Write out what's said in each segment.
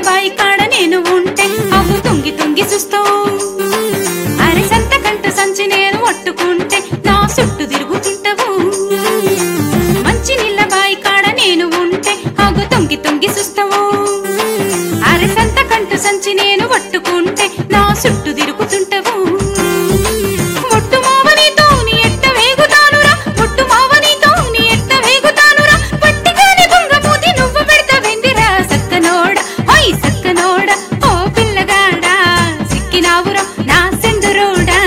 బాయి కాడ నేను ఉంటే అవు తుంగి తుంగి చూస్తావు అరే సంత కంట సంచి నేను పట్టుకుంటే నా చుట్టూ తిరుగుతుంటావు మంచి నీళ్ళ బాయి కాడ నేను ఉంటే అగు తుంగి తుంగి చూస్తావు అరే సంత కంట సంచి నేను పట్టుకుంటే నా చుట్టూ తిరుగుతుంటావు ముట్టు మావనితో నీ ఎట్ట వేగుతానురా ముట్టు మావనితో నీ ఎట్ట వేగుతానురా పట్టిగాని బొంగమూతి నువ్వు పెడతావెందిరా సక్కనోడ ఓయ్ సక్కనోడ ఓ పిల్లగాడా సిక్కినావురా నా సెందురోడా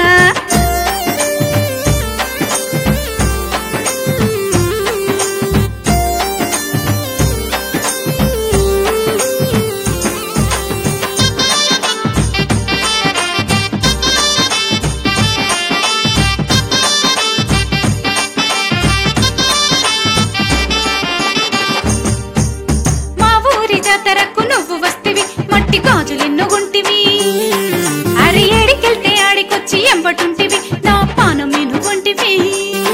మా ఊరి జాతరకు నువ్వు వస్తివి మట్టి గాజులెన్నో గుంటివి అరే ఏడికెళ్తే ఆడికొచ్చి ఎంబటుంటివి నా పానం నేను కొంటివి